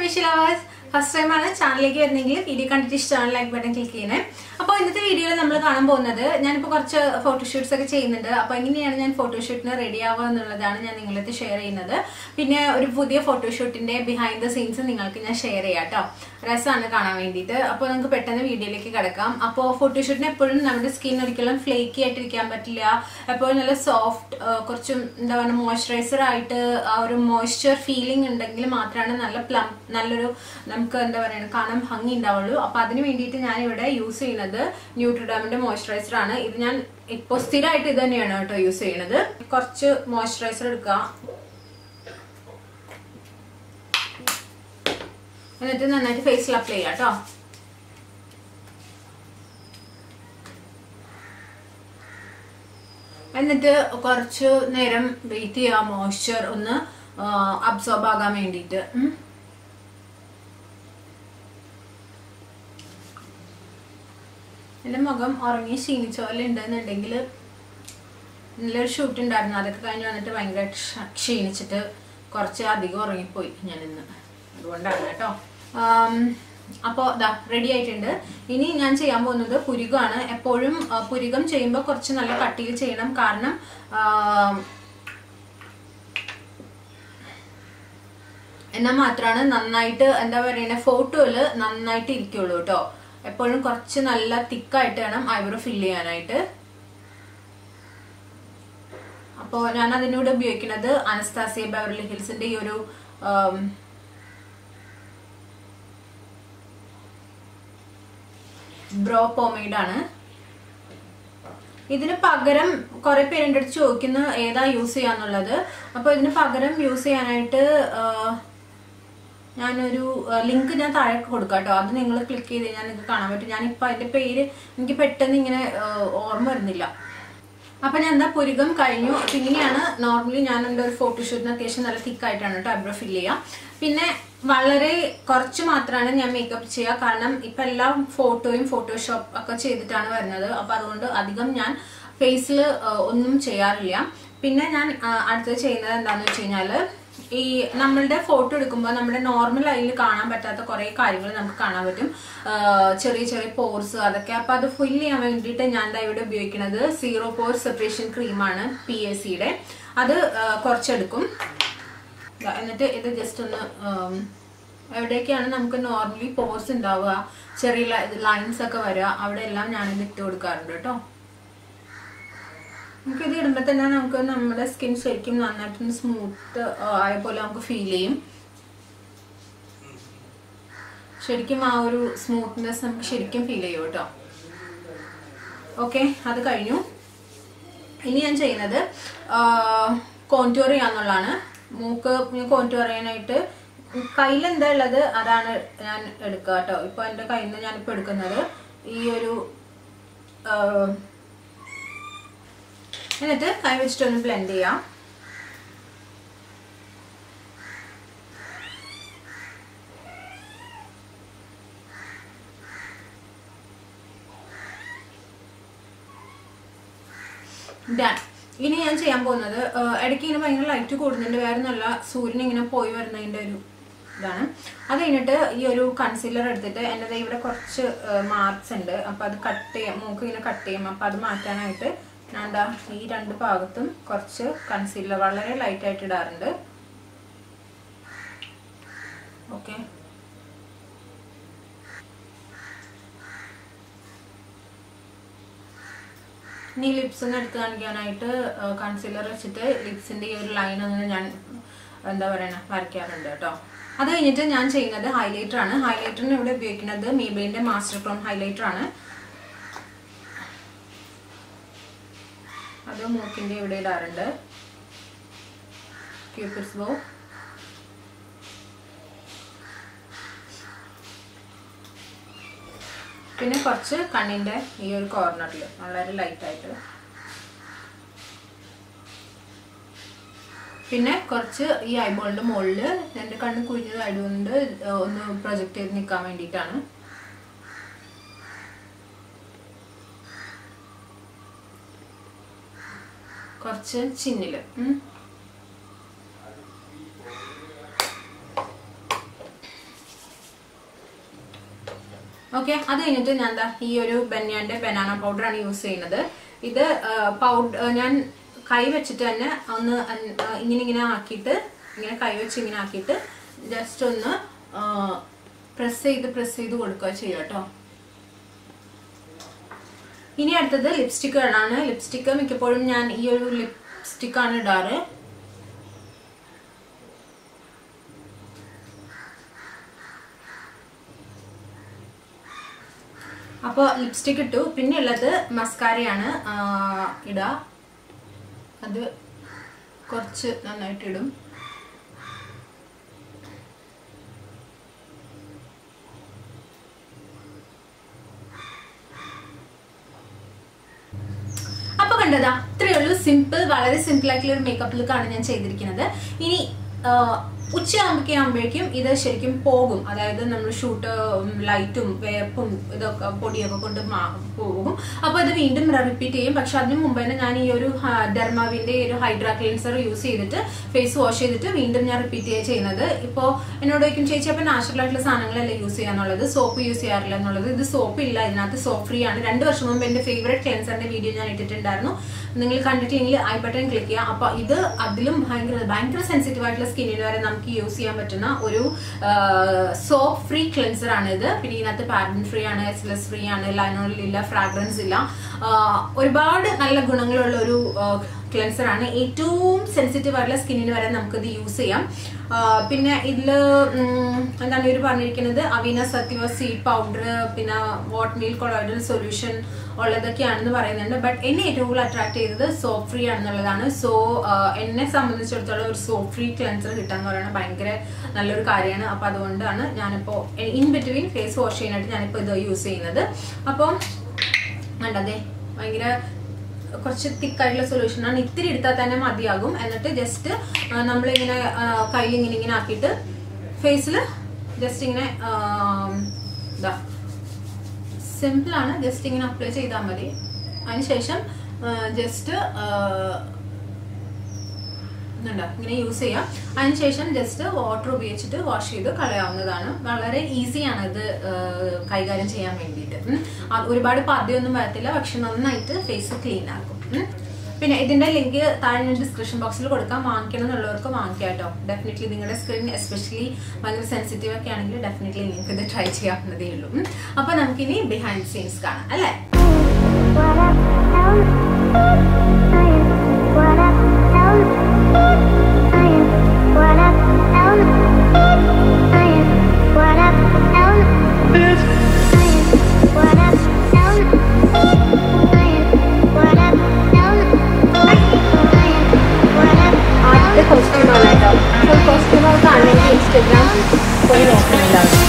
Fish lovers first time ആണ് ചാനലിലേക്ക് വരുന്നെങ്കിൽ വീഡിയോ കണ്ടിട്ട് ഇഷ്ടമാണ് ലൈക്ക് ബട്ടൺ ക്ലിക്ക് ചെയ്യണേ അപ്പോൾ ഇന്നത്തെ വീഡിയോയിൽ നമ്മൾ കാണാൻ പോകുന്നത് ഞാനിപ്പോൾ കുറച്ച് ഫോട്ടോഷൂട്ട്സ് ഒക്കെ ചെയ്യുന്നുണ്ട് അപ്പോൾ എങ്ങനെയാണ് ഞാൻ ഫോട്ടോഷൂട്ടിന് റെഡി ആവുക എന്നുള്ളതാണ് ഞാൻ നിങ്ങളടുത്ത് ഷെയർ ചെയ്യുന്നത് പിന്നെ ഒരു പുതിയ ഫോട്ടോഷൂട്ടിന്റെ ബിഹൈൻഡ് ദ സീൻസ് നിങ്ങൾക്ക് ഞാൻ ഷെയർ ചെയ്യാം കേട്ടോ രസമാണ് കാണാൻ വേണ്ടിയിട്ട് അപ്പോൾ നമുക്ക് പെട്ടെന്ന് വീഡിയോയിലേക്ക് കിടക്കാം അപ്പോൾ ഫോട്ടോഷൂട്ടിന് എപ്പോഴും നമ്മുടെ സ്കിൻ ഒരിക്കലും ഫ്ലേക്കി ആയിട്ടിരിക്കാൻ പറ്റില്ല എപ്പോഴും നല്ല സോഫ്റ്റ് കുറച്ചും എന്താ പറയുക മോയ്സ്ചറൈസർ ആയിട്ട് ആ ഒരു മോയ്സ്ചർ ഫീലിംഗ് ഉണ്ടെങ്കിൽ മാത്രമാണ് നല്ല പ്ലം നല്ലൊരു നമുക്ക് എന്താ പറയുക കാണാൻ ഭംഗി ഉണ്ടാവുള്ളൂ അപ്പൊ അതിന് വേണ്ടിയിട്ട് ഞാൻ ഇവിടെ യൂസ് ചെയ്യുന്നത് ന്യൂട്രിഡാമിന്റെ മോയ്സ്ചറൈസർ ആണ് ഇത് ഞാൻ ഇപ്പോൾ സ്ഥിരമായിട്ട് ഇത് തന്നെയാണ് കേട്ടോ യൂസ് ചെയ്യുന്നത് കുറച്ച് മോയ്സ്ചറൈസർ എടുക്കുക എന്നിട്ട് നന്നായിട്ട് ഫേസിൽ അപ്ലൈ ചെയ്യാം കേട്ടോ എന്നിട്ട് കുറച്ച് നേരം വെയിറ്റ് ചെയ്യുക മോയ്സ്ചർ ഒന്ന് അബ്സോർബ് ആകാൻ വേണ്ടിയിട്ട് ഉം. എൻ്റെ മുഖം ഉറങ്ങി ക്ഷീണിച്ച പോലെ ഉണ്ടെന്നുണ്ടെങ്കിൽ നല്ലൊരു ഷൂട്ട് ഉണ്ടായിരുന്നു അതൊക്കെ കഴിഞ്ഞ് വന്നിട്ട് ഭയങ്കരമായിട്ട് ക്ഷ- ക്ഷീണിച്ചിട്ട് കുറച്ച് അധികം ഉറങ്ങിപ്പോയി ഞാൻ ഇന്ന് അതുകൊണ്ടാണ് കേട്ടോ അപ്പോൾ ഇതാ റെഡി ആയിട്ടുണ്ട് ഇനി ഞാൻ ചെയ്യാൻ പോകുന്നത് പുരുകമാണ് എപ്പോഴും ആ, പുരുകം ചെയ്യുമ്പോൾ കുറച്ച് നല്ല കട്ടിയിൽ ചെയ്യണം കാരണം ആം, എന്നാൽ മാത്രമാണ് നന്നായിട്ട് എന്താ പറയണ ഫോട്ടോയില് നന്നായിട്ട് ഇരിക്കുള്ളൂ കേട്ടോ എപ്പോഴും കുറച്ച് നല്ല തിക്കായിട്ട് വേണം ഐബ്രോ ഫില്ല് ചെയ്യാനായിട്ട് അപ്പോൾ ഞാൻ അതിനൂടെ ഉപയോഗിക്കുന്നത് അനസ്താസിയ ബെവർലി ഹിൽസിന്റെ ഈ ഒരു ആം, ബ്രോ പോമേഡ് ആണ് ഇതിന് പകരം കുറെ പേരെൻ്റെ അടുത്ത് ചോദിക്കുന്ന ഏതാ യൂസ് ചെയ്യാന്നുള്ളത് അപ്പോൾ ഇതിന് പകരം യൂസ് ചെയ്യാനായിട്ട് ആ, ഞാനൊരു ലിങ്ക് ഞാൻ താഴെ കൊടുക്കാം കേട്ടോ അത് നിങ്ങൾ ക്ലിക്ക് ചെയ്ത് കഴിഞ്ഞാൽ നിങ്ങൾക്ക് കാണാൻ പറ്റും ഞാനിപ്പോൾ അതിന്റെ പേര് എനിക്ക് പെട്ടെന്ന് ഇങ്ങനെ ആ, ഓർമ്മ വരുന്നില്ല അപ്പൊ ഞാൻ എന്താ പുരുകം കഴിഞ്ഞു അപ്പൊ ഇങ്ങനെയാണ് നോർമലി ഞാൻ എൻ്റെ ഒരു ഫോട്ടോഷൂട്ടിന് അത്യാവശ്യം നല്ല തിക്കായിട്ടാണ് കേട്ടോ ഐബ്രോ ഫില്ല് ചെയ്യുക പിന്നെ വളരെ കുറച്ച് മാത്രമാണ് ഞാൻ മേക്കപ്പ് ചെയ്യുക കാരണം ഇപ്പൊ എല്ലാം ഫോട്ടോയും ഫോട്ടോഷോപ്പ് ഒക്കെ ചെയ്തിട്ടാണ് വരുന്നത് അപ്പൊ അതുകൊണ്ട് അധികം ഞാൻ ഫേസിൽ ഒന്നും ചെയ്യാറില്ല പിന്നെ ഞാൻ ആ, അടുത്തത് ചെയ്യുന്നത് എന്താണെന്ന് വെച്ച് കഴിഞ്ഞാല് ഈ നമ്മളുടെ ഫോട്ടോ എടുക്കുമ്പോൾ നമ്മുടെ നോർമൽ അതിൽ കാണാൻ പറ്റാത്ത കുറെ കാര്യങ്ങൾ നമുക്ക് കാണാൻ പറ്റും ആ, ചെറിയ ചെറിയ പോർസ് അതൊക്കെ അപ്പൊ അത് ഫില്ല് ചെയ്യാൻ വേണ്ടിയിട്ട് ഞാൻ ദാ ഇവിടെ ഉപയോഗിക്കുന്നത് സീറോ പോർ സെപ്പറേഷൻ ക്രീമാണ് പി എസ് സിയുടെ അത് ആ, കുറച്ചെടുക്കും ദാ എന്നിട്ട് ഇത് ജസ്റ്റ് ഒന്ന് ആം, എവിടെയൊക്കെയാണ് നമുക്ക് നോർമലി പോർസ് ഉണ്ടാവുക ചെറിയ ലൈൻസ് ഒക്കെ വരിക അവിടെ എല്ലാം ഞാനിത് ഇട്ട് കൊടുക്കാറുണ്ട് കേട്ടോ നമുക്കിത് ഇടുമ്പോൾ തന്നെ നമുക്ക് നമ്മുടെ സ്കിൻ ശരിക്കും നന്നായിട്ടൊന്ന് സ്മൂത്ത് ആയ പോലെ നമുക്ക് ഫീൽ ചെയ്യും ശരിക്കും ആ ഒരു സ്മൂത്ത്നെസ് നമുക്ക് ശരിക്കും ഫീൽ ചെയ്യും കേട്ടോ ഓക്കെ അത് കഴിഞ്ഞു ഇനി ഞാൻ ചെയ്യുന്നത് കോൺറ്റൂർ ചെയ്യാന്നുള്ളതാണ് മൂക്ക് കോൺറ്റൂർ ചെയ്യാനായിട്ട് കയ്യിൽ എന്താ ഉള്ളത് അതാണ് ഞാൻ എടുക്കുക കേട്ടോ ഇപ്പൊ എൻ്റെ കയ്യിൽ നിന്ന് ഞാനിപ്പോൾ എടുക്കുന്നത് ഈ ഒരു ആ, എന്നിട്ട് കൈ വെച്ചിട്ടൊന്ന് ബ്ലെൻഡ് ചെയ്യാം ഡൺ ഇനി ഞാൻ ചെയ്യാൻ പോകുന്നത് ആ, ഇടയ്ക്ക് ഇങ്ങനെ ഭയങ്കര ലൈറ്റ് കൂടുന്നുണ്ട് വേറെ നല്ല സൂര്യൻ ഇങ്ങനെ പോയി വരുന്നതിന്റെ ഒരു ഇതാണ് അത് കഴിഞ്ഞിട്ട് ഈ ഒരു കൺസീലർ എടുത്തിട്ട് എൻ്റെ ദേ ഇവിടെ കുറച്ച് മാർക്സ് ഉണ്ട് അപ്പൊ അത് കട്ട് ചെയ്യാം മൂക്ക് ഇങ്ങനെ കട്ട് ചെയ്യും അപ്പൊ അത് മാറ്റാനായിട്ട് ഞാൻ എന്താ ഈ രണ്ട് ഭാഗത്തും കുറച്ച് കൺസീലർ വളരെ ലൈറ്റ് ആയിട്ട് ഇടാറുണ്ട് ഓക്കെ ഇനി ലിപ്സ് ഒന്ന് എടുത്ത് കാണിക്കാനായിട്ട് കൺസീലർ വെച്ചിട്ട് ലിപ്സിന്റെ ഈ ഒരു ലൈൻ ഒന്ന് ഞാൻ എന്താ പറയണ വരയ്ക്കാറുണ്ട് കേട്ടോ അത് കഴിഞ്ഞിട്ട് ഞാൻ ചെയ്യുന്നത് ഹൈലൈറ്റർ ആണ് ഹൈലൈറ്ററിന് ഇവിടെ ഉപയോഗിക്കുന്നത് മീബിളിന്റെ മാസ്റ്റർ ക്രോം ഹൈലൈറ്റർ ആണ് അത് മൂക്കിന്റെ ഇവിടെ ഇടാറുണ്ട് ക്യൂപ്പിഡ്സ് ബോ പിന്നെ കുറച്ച് കണ്ണിന്റെ ഈ ഒരു കോർണറിൽ വളരെ ലൈറ്റ് ആയിട്ട് പിന്നെ കുറച്ച് ഈ ഐബോളിന്റെ മുകളിൽ എൻ്റെ കണ്ണ് കുഴിഞ്ഞതായതുകൊണ്ട് ഒന്ന് പ്രൊജക്ട് ചെയ്ത് നിൽക്കാൻ വേണ്ടിയിട്ടാണ് കുറച്ച് ചിന്നില് ഉം. ഓക്കെ അത് കഴിഞ്ഞിട്ട് ഞാൻ എന്താ ഈ ഒരു ബന്യാന്റെ ബനാന പൗഡർ ആണ് യൂസ് ചെയ്യുന്നത് ഇത് പൗഡർ ഞാൻ കൈ വെച്ചിട്ട് തന്നെ ഒന്ന് അൻ- ആ, ഇങ്ങനെ ഇങ്ങനെ ആക്കിയിട്ട് ഇങ്ങനെ കൈ വെച്ച് ഇങ്ങനെ ആക്കിയിട്ട് ജസ്റ്റ് ഒന്ന് പ്രസ് ചെയ്ത് പ്രസ് ചെയ്ത് കൊടുക്കുക ചെയ്യുക കേട്ടോ ഇനി അടുത്തത് ലിപ്സ്റ്റിക്കുകളാണ് ലിപ്സ്റ്റിക്ക് മിക്കപ്പോഴും ഞാൻ ഈ ഒരു ലിപ്സ്റ്റിക്കാണ് ഇടാറ് അപ്പോൾ ലിപ്സ്റ്റിക് ഇട്ടു പിന്നെ ഉള്ളത് മസ്കാരയാണ് ആ, ഇടുക അത് കുറച്ച് നന്നായിട്ട് ഇടും അപ്പൊ കണ്ടതാ ഇത്രയേ ഉള്ളൂ സിമ്പിൾ വളരെ സിമ്പിൾ ആയിട്ടുള്ള ഒരു മേക്കപ്പ് ലുക്കാണ് ഞാൻ ചെയ്തിരിക്കുന്നത് ഇനി ഉച്ചയാകുമ്പോഴേക്കും ആകുമ്പോഴേക്കും ഇത് ശരിക്കും പോകും അതായത് നമ്മൾ ഷൂട്ട് ലൈറ്റും വേപ്പും ഇതൊക്കെ പൊടിയൊക്കെ കൊണ്ട് മാ- പോകും അപ്പൊ അത് വീണ്ടും റിപ്പീറ്റ് ചെയ്യും പക്ഷെ അതിന് മുമ്പ് തന്നെ ഞാൻ ഈ ഒരു ഡെർമാവിന്റെ ഒരു ഹൈഡ്രാ ക്ലീൻസർ യൂസ് ചെയ്തിട്ട് ഫേസ് വാഷ് ചെയ്തിട്ട് വീണ്ടും ഞാൻ റിപ്പീറ്റ് ചെയ്യുക ചെയ്യുന്നത് ഇപ്പോ എന്നോട് ചോദിക്കും ചേച്ചി അപ്പൊ നാച്ചുറൽ ആയിട്ടുള്ള സാധനങ്ങളല്ലേ യൂസ് ചെയ്യാന്നുള്ളത് സോപ്പ് യൂസ് ചെയ്യാറില്ല എന്നുള്ളത് ഇത് സോപ്പ് ഇല്ല ഇതിനകത്ത് സോപ്പ് ഫ്രീ ആണ് രണ്ട് വർഷം മുമ്പ് എന്റെ ഫേവറേറ്റ് ക്ലെൻസറിന്റെ വീഡിയോ ഞാൻ ഇട്ടിട്ടുണ്ടായിരുന്നു നിങ്ങൾ കണ്ടിട്ടില്ലെങ്കിൽ ഐ ബട്ടൺ ക്ലിക്ക് ചെയ്യാം അപ്പൊ ഇത് അതിലും ഭയങ്കര ഭയങ്കര സെൻസിറ്റീവ് ആയിട്ടുള്ള സ്കിന്നിൽ വരെ നമുക്ക് യൂസ് ചെയ്യാൻ പറ്റുന്ന ഒരു സോപ്പ് ഫ്രീ ക്ലെൻസർ ആണ് ഇത് പിന്നെ ഇതിനകത്ത് പാരബൻ ഫ്രീ ആണ് എസ്ലെസ് ഫ്രീ ആണ് ലൈനോളിൽ ഇല്ല ഫ്രാഗ്രൻസ് ഇല്ല ആ, ഒരുപാട് നല്ല ഗുണങ്ങളുള്ള ഒരു ക്ലെൻസർ ആണ് ഏറ്റവും സെൻസിറ്റീവ് ആയിട്ടുള്ള സ്കിന്നിന് വരെ നമുക്കിത് യൂസ് ചെയ്യാം ആ, പിന്നെ ഇതില് ഉം, എന്താണ് ഇവർ പറഞ്ഞിരിക്കുന്നത് അവീന സത്യവ സീഡ് പൗഡർ പിന്നെ വാട്ട് മീൽ കൊളോയിഡൽ സൊല്യൂഷൻ ഉള്ളതൊക്കെയാണെന്ന് പറയുന്നുണ്ട് ബട്ട് എന്നെ ഏറ്റവും കൂടുതൽ അട്രാക്ട് ചെയ്തത് സോപ്പ് ഫ്രീ ആണെന്നുള്ളതാണ് സോ എന്നെ സംബന്ധിച്ചിടത്തോളം ഒരു സോപ്പ് ഫ്രീ ക്ലെൻസർ കിട്ടാന്ന് പറയുന്നത് ഭയങ്കര നല്ലൊരു കാര്യമാണ് അപ്പൊ അതുകൊണ്ടാണ് ഞാനിപ്പോ ഇൻ ബിറ്റ്വീൻ ഫേസ് വാഷ് ചെയ്യാനായിട്ട് ഞാനിപ്പോ ഇത് യൂസ് ചെയ്യുന്നത് അപ്പം കണ്ടതേ ഭയങ്കര കുറച്ച് തിക്കായിട്ടുള്ള സൊല്യൂഷൻ ആണ് ഇത്തിരി എടുത്താൽ തന്നെ മതിയാകും എന്നിട്ട് ജസ്റ്റ് നമ്മളിങ്ങനെ കയ്യിൽ ഇങ്ങനെ ഇങ്ങനെ ആക്കിയിട്ട് ഫേസിൽ ജസ്റ്റ് ഇങ്ങനെ ആ, ഇതാ സിമ്പിൾ ആണ് ജസ്റ്റ് ഇങ്ങനെ അപ്ലൈ ചെയ്താൽ മതി അതിനുശേഷം ജസ്റ്റ് ഇതുണ്ടോ ഇങ്ങനെ യൂസ് ചെയ്യാം അതിനുശേഷം ജസ്റ്റ് വാട്ടർ ഉപയോഗിച്ചിട്ട് വാഷ് ചെയ്ത് കളയാവുന്നതാണ് വളരെ ഈസിയാണ് ഇത് ആ, കൈകാര്യം ചെയ്യാൻ വേണ്ടിയിട്ട് ഉം. അത് ഒരുപാട് പതിയൊന്നും വരത്തില്ല പക്ഷെ നന്നായിട്ട് ഫേസ് ക്ലീൻ ആക്കും ഉം. പിന്നെ ഇതിന്റെ ലിങ്ക് താഴെ ഞാൻ ഡിസ്ക്രിപ്ഷൻ ബോക്സിൽ കൊടുക്കാം വാങ്ങിക്കണം എന്നുള്ളവർക്ക് വാങ്ങിക്കാം കേട്ടോ ഡെഫിനറ്റ്ലി നിങ്ങളുടെ സ്കിൻ എസ്പെഷ്യലി ഭയങ്കര സെൻസിറ്റീവ് ഒക്കെ ആണെങ്കിൽ ഡെഫിനറ്റ്ലി നിങ്ങൾക്ക് ഇത് ട്രൈ ചെയ്യാവുന്നതേ ഉള്ളൂ ഉം. അപ്പൊ നമുക്കിനി ബിഹൈൻഡ് സീൻസ് കാണാം അല്ലേ What up, down? What up, down? What up, down? What up, down? What up, down? What up, down? What up, ആദ്യത്തെ കോസ്റ്റ്യൂമാണ് കേട്ടോ ഫുൾ കോസ്റ്റ്യൂം കാണണമെങ്കിൽ ഇൻസ്റ്റഗ്രാം പോയി നോക്കുന്നുണ്ടാവും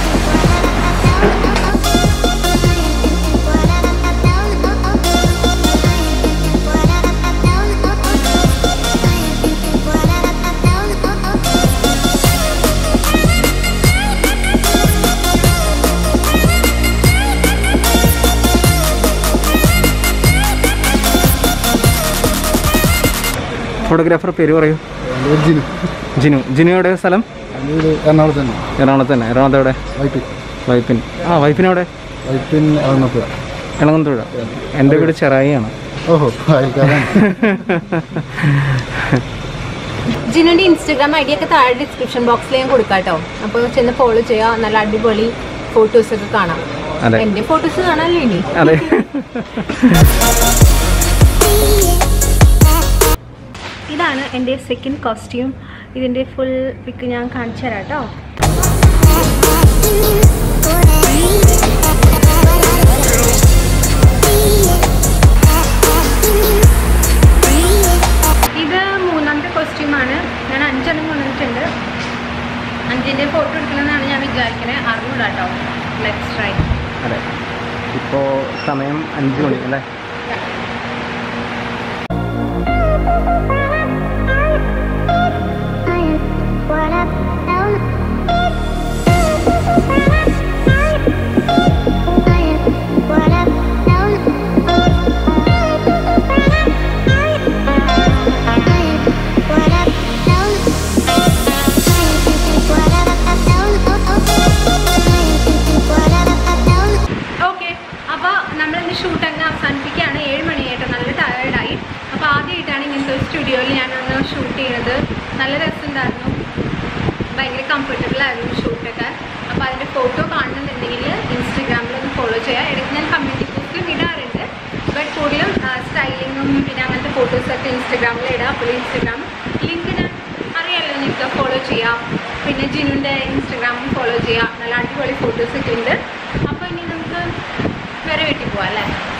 ഫോട്ടോഗ്രാഫർ പേര് പറയൂ ജിനു ജിനു ജിനു എവിടെ സ്ഥലം ഇത് എറണാകുളത്ത് തന്നെ എറണാകുളത്ത് തന്നെ എറണാകുളത്ത് എവിടെ വൈപ്പിൻ വൈപ്പിൻ ആ വൈപ്പിൻ എവിടെ വൈപ്പിൻ എറണാകുളത്ത് ഇളങ്ങന്തുഴ എൻ്റെ വീട് ചെറായിയാണ് ഓഹോ അയൽക്കാരാണ് ജിനുന്റെ ഇൻസ്റ്റാഗ്രാം ഐ ഡി ഒക്കെ താഴെ ഡിസ്ക്രിപ്ഷൻ ബോക്സിൽ ഞാൻ കൊടുക്കാം കേട്ടോ അപ്പോൾ ചെന്ന് ഫോളോ ചെയ്യാം നല്ല അടിപൊളി ഫോട്ടോസ് ഒക്കെ കാണാം അതെ എന്റെ ഫോട്ടോസ് കാണാമല്ലോ ഇനി അതെ ഇതാണ് എൻ്റെ സെക്കൻഡ് കോസ്റ്റ്യൂം ഇതിൻ്റെ ഫുൾ പിക്ക് ഞാൻ കാണിച്ചു തരാം കേട്ടോ ഇത് മൂന്നാമത്തെ കോസ്റ്റ്യൂമാണ് ഞാൻ അഞ്ചെണ്ണം കൊണ്ടുവന്നിട്ടുണ്ട് അഞ്ചിൻ്റെ ഫോട്ടോ എടുക്കണമെന്നാണ് ഞാൻ വിചാരിക്കുന്നത് അറിഞ്ഞൂടാ കേട്ടോ ലെറ്റ്സ് ട്രൈ അതെ ഇപ്പോൾ സമയം അഞ്ച് മണി അല്ലേ What up, down? What up, down? What up, down? What up, down? What up, down? Shoot ചെയ്യണത് നല്ല രസമുണ്ടായിരുന്നു ഭയങ്കര കംഫർട്ടബിൾ ആയിരുന്നു ഷൂട്ടൊക്കെ അപ്പോൾ അതിൻ്റെ ഫോട്ടോ കാണുന്നുണ്ടെങ്കിൽ ഇൻസ്റ്റഗ്രാമിൽ ഒന്ന് ഫോളോ ചെയ്യാം ഇടയ്ക്ക് ഞാൻ കമ്മ്യൂണിറ്റി പോസ്റ്റും ഇടാറുണ്ട് ബട്ട് കൂടുതലും സ്റ്റൈലിങ്ങും പിന്നെ അങ്ങനത്തെ ഫോട്ടോസൊക്കെ ഇൻസ്റ്റഗ്രാമിൽ ഇടാം അപ്പോൾ ഇൻസ്റ്റഗ്രാം ലിങ്ക് ഞാൻ അറിയാമല്ലോ നിങ്ങൾക്ക് ഫോളോ ചെയ്യാം പിന്നെ ജിനുവിൻ്റെ ഇൻസ്റ്റഗ്രാമും ഫോളോ ചെയ്യാം നല്ല അടിപൊളി ഫോട്ടോസൊക്കെ ഉണ്ട് അപ്പോൾ ഇനി നമുക്ക് വേറെ വീട്ടിൽ പോവാം അല്ലേ